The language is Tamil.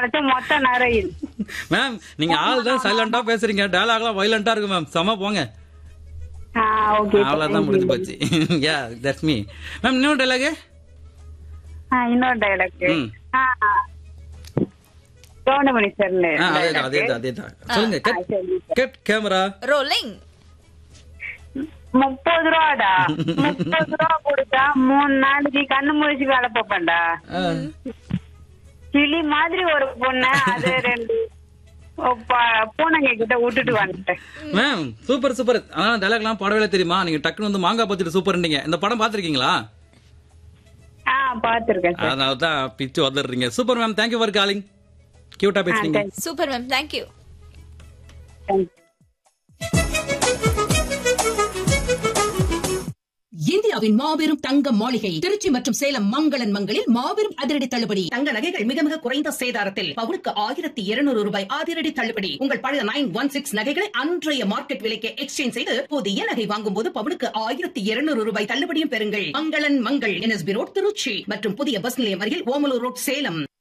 அழைச்ச மொத்த நரையில் மேம் நீங்க ஆள் தான் சைலண்டா பேசுறீங்க டயலாக்லாம் வைலண்டா இருக்கு மேம் செம போங்க ஆ ஓகே அவ்வளவுதான் முடிஞ்சு போச்சு யா தட்ஸ் மீ மேம் இன்னொரு டயலாக் ஆ இன்னொரு டைலாக் ம். ஆ கவுண்டமணி சார் அதேதான் அதேதான் அதேதான் சொல்லுங்க ஆ, சரி. கட் கேமரா ரோலிங் முப்பது ரூபாடா முப்பது ரூபா கொடுத்தா மூணு நாளைக்கு கண்ணு முழிச்சு வேலை பார்ப்பேன்டா கிளி மாதிரி ஒரு பொண்ணு அது ரெண்டு ஓ, ப- பூனைங்க கிட்ட விட்டுட்டு வந்துட்டேன் மேம் சூப்பர் சூப்பர் ஆனா டயலாக்லாம் பாடவே தெரியுமா நீங்க டக்குனு வந்து மாங்காய் பத்திட்டு சூப்பர்ன்றீங்க இந்த படம் பாத்திருக்கீங்களா ஆ பாத்துருக்கேன் சார் அதனால தான் பிச்சு வந்துடுறீங்க super ma'am thank you for calling கியூட்டா பேசுறீங்க சூப்பர் மேம் தேங்க்யூ தேங்க்யூ இந்தியாவின் மாபெரும் தங்க மாளிகை திருச்சி மற்றும் சேலம் மங்களன் மங்களில் மாபெரும் அதிரடி தள்ளுபடி தங்க நகைகள் மிக மிக குறைந்த சேதாரத்தில் பவுனுக்கு ஆயிரத்தி இருநூறு ரூபாய் அதிரடி தள்ளுபடி உங்கள் பழைய நைன் ஒன் சிக்ஸ் நகைகளை அன்றைய மார்க்கெட் விலைக்கு எக்ஸ்சேஞ்ச் செய்து புதிய நகை வாங்கும் போது பவுனுக்கு ஆயிரத்தி இருநூறு ரூபாய் தள்ளுபடியும் பெறுங்கள் மங்களன் மங்கள் என்எஸ்பி ரோட் திருச்சி மற்றும் புதிய பஸ் நிலையம் அருகில் ஓமலூர் ரோட் சேலம்